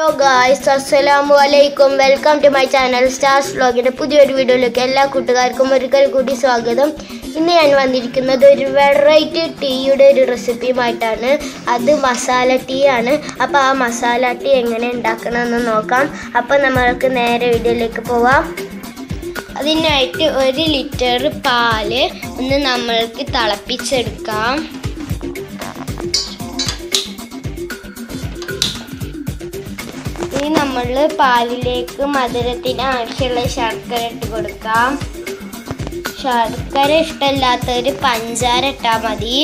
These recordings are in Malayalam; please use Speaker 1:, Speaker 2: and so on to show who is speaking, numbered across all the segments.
Speaker 1: ഹലോ ഗായ്സ് അസ്സലാമു അലൈക്കും welcome to my channel stars വ്ലോഗിൻ്റെ പുതിയൊരു വീഡിയോയിലേക്ക് എല്ലാ കൂട്ടുകാർക്കും ഒരിക്കൽ കൂടി സ്വാഗതം ഇന്ന് ഞാൻ വന്നിരിക്കുന്നത് ഒരു വെറൈറ്റി ടീയുടെ ഒരു റെസിപ്പിയുമായിട്ടാണ് അത് മസാല ടീ ആണ് അപ്പോൾ ആ മസാല ടീ എങ്ങനെ ഉണ്ടാക്കണമെന്ന് നോക്കാം അപ്പോൾ നമ്മൾക്ക് നേരെ വീഡിയോയിലേക്ക് പോവാം അതിനായിട്ട് ഒരു ലിറ്റർ പാല് ഒന്ന് നമ്മൾക്ക് തിളപ്പിച്ചെടുക്കാം ഇനി നമ്മൾ പാലിലേക്ക് മധുരത്തിന് ആവശ്യമുള്ള ശർക്കര ഇട്ട് കൊടുക്കാം ശർക്കര ഇഷ്ടമില്ലാത്തവർ പഞ്ചാര ഇട്ടാൽ മതി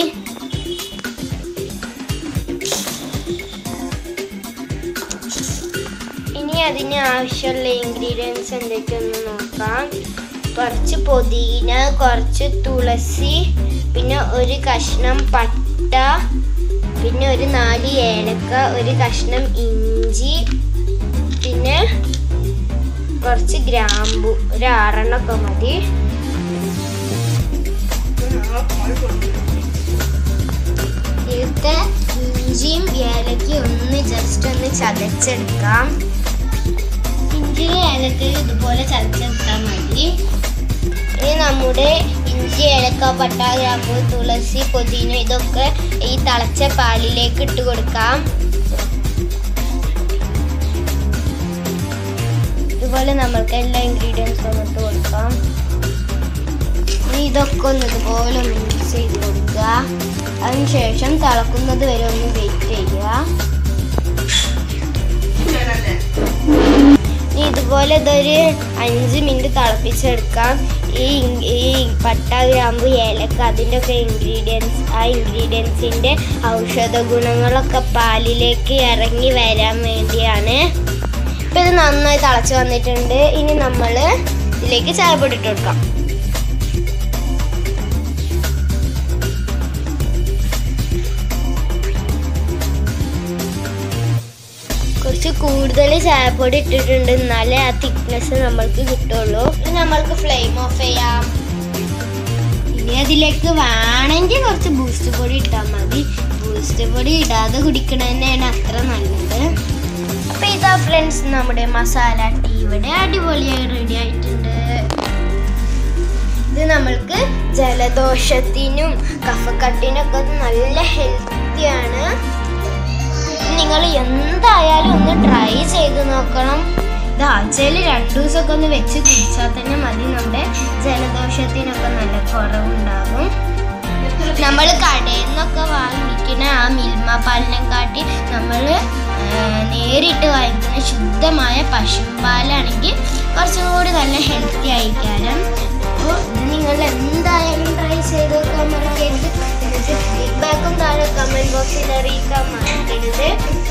Speaker 1: ഇനി അതിന് ആവശ്യമുള്ള ഇൻഗ്രീഡിയൻസ് എന്തൊക്കെയൊന്ന് നോക്കാം കുറച്ച് പുതിന കുറച്ച് തുളസി പിന്നെ ഒരു കഷ്ണം പട്ട പിന്നെ ഒരു നാല് ഏലക്ക ഒരു കഷ്ണം ഇഞ്ചി പിന്നെ കുറച്ച് ഗ്രാമ്പു ഒരു ആറെണ്ണൊക്കെ മതി ഇതിലത്തെ ഇഞ്ചിയും ഏലക്കയും ഒന്ന് ജസ്റ്റ് ഒന്ന് ചതച്ചെടുക്കാം ഇഞ്ചിയും ഏലക്കയും ഇതുപോലെ ചതച്ചെടുത്താൽ മതി ഇനി നമ്മുടെ ഇഞ്ചി ഏലക്ക പട്ട ഗ്രാമ്പു തുളസി പുതിന ഇതൊക്കെ ഈ തിളച്ച പാലിലേക്ക് ഇട്ട് കൊടുക്കാം ഇതുപോലെ നമ്മൾക്ക് എല്ലാ ഇൻഗ്രീഡിയൻസും ഇട്ട് കൊടുക്കാം ഇനി ഇതൊക്കെ ഒന്ന് ഇതുപോലെ ഒന്ന് മിക്സ് ചെയ്ത് കൊടുക്കുക അതിനുശേഷം തിളക്കുന്നത് വരെ ഒന്ന് വെയിറ്റ് ചെയ്യുക ഇനി ഇതുപോലെ ഇതൊരു അഞ്ച് മിനിറ്റ് തിളപ്പിച്ചെടുക്കാം ഈ ഇൻ- ഈ പട്ട ഗ്രാമ്പു ഏലക്ക അതിൻ്റെ ഒക്കെ ഇൻഗ്രീഡിയൻസ് ആ ഇൻഗ്രീഡിയൻസിൻ്റെ ഔഷധ ഗുണങ്ങളൊക്കെ പാലിലേക്ക് ഇറങ്ങി വരാൻ വേണ്ടിയാണ് ഇപ്പം ഇത് നന്നായി തിളച്ച് വന്നിട്ടുണ്ട് ഇനി നമ്മൾ ഇതിലേക്ക് ചായപ്പൊടി ഇട്ട് കൊടുക്കാം കുറച്ച് കൂടുതൽ ചായപ്പൊടി ഇട്ടിട്ടുണ്ട് എന്നാലേ ആ തിക്നെസ് നമ്മൾക്ക് കിട്ടുള്ളൂ ഇനി നമ്മൾക്ക് ഫ്ലെയിം ഓഫ് ചെയ്യാം ഇനി അതിലേക്ക് വേണമെങ്കിൽ കുറച്ച് ബൂസ്റ്റ് പൊടി ഇട്ടാൽ മതി ബൂസ്റ്റ് പൊടി ഇടാതെ കുടിക്കണ തന്നെയാണ് അത്ര നല്ലത് അപ്പൊ ഇതാ ഫ്രണ്ട്സ് നമ്മുടെ മസാല ടീ ഇവിടെ അടിപൊളിയായി റെഡി ആയിട്ടുണ്ട് ഇത് നമ്മൾക്ക് ജലദോഷത്തിനും കഫക്കട്ടിനൊക്കെ നല്ല ഹെൽത്തിയാണ് നിങ്ങൾ എന്തായാലും ഒന്ന് ട്രൈ ചെയ്ത് നോക്കണം ഇത് ആഴ്ചയിൽ രണ്ടു ദിവസമൊക്കെ ഒന്ന് വെച്ച് കുടിച്ചാൽ തന്നെ മതി നമ്മുടെ ജലദോഷത്തിനൊക്കെ നല്ല കുറവുണ്ടാകും നമ്മൾ കടയിൽ നിന്നൊക്കെ വാങ്ങിക്കുന്ന ആ മിൽമ പാലിനെ കാട്ടി നമ്മൾ നേരിട്ട് വാങ്ങിക്കുന്ന ശുദ്ധമായ പശുപാലാണെങ്കിൽ കുറച്ചും കൂടി നല്ല ഹെൽത്തി ആയിക്കാരം അപ്പോൾ ഇത് നിങ്ങൾ എന്തായാലും ട്രൈ ചെയ്ത് നോക്കാൻ മറക്കരുത് എന്നിട്ട് ഫീഡ്ബാക്കും താഴെ കമൻറ്റ് ബോക്സിൽ അറിയിക്കാൻ മറക്കരുത്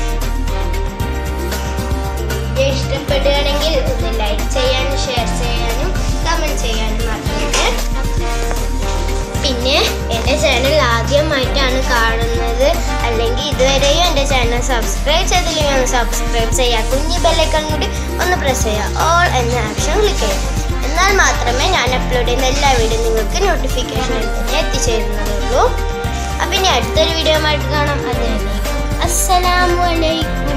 Speaker 1: വീഡിയോ ഇഷ്ടപ്പെടുകയാണെങ്കിൽ ഒന്ന് ലൈക്ക് ചെയ്യാനും ഷെയർ ചെയ്യാനും കമൻറ്റ് ചെയ്യാനും മറക്കരുത് പിന്നെ എൻ്റെ ചാനൽ ആദ്യമായിട്ടാണ് കാണുന്നത് അല്ലെങ്കിൽ ഇതുവരെയും എൻ്റെ ചാനൽ സബ്സ്ക്രൈബ് ചെയ്തില്ലെങ്കിൽ ഒന്ന് സബ്സ്ക്രൈബ് ചെയ്യുക കുഞ്ഞി ബെല്ലൈക്കൺ കൂടി ഒന്ന് പ്രസ് ചെയ്യുക ഓൾ എന്ന ആപ്ഷൻ ക്ലിക്ക് ചെയ്യുക എന്നാൽ മാത്രമേ ഞാൻ അപ്ലോഡ് ചെയ്യുന്ന എല്ലാ വീഡിയോ നിങ്ങൾക്ക് നോട്ടിഫിക്കേഷൻ തന്നെ എത്തിച്ചേരുന്നതുള്ളൂ അപ്പം ഇനി അടുത്തൊരു വീഡിയോ ആയിട്ട് കാണാം അതിനായി അസ്സലാമു അലൈക്കും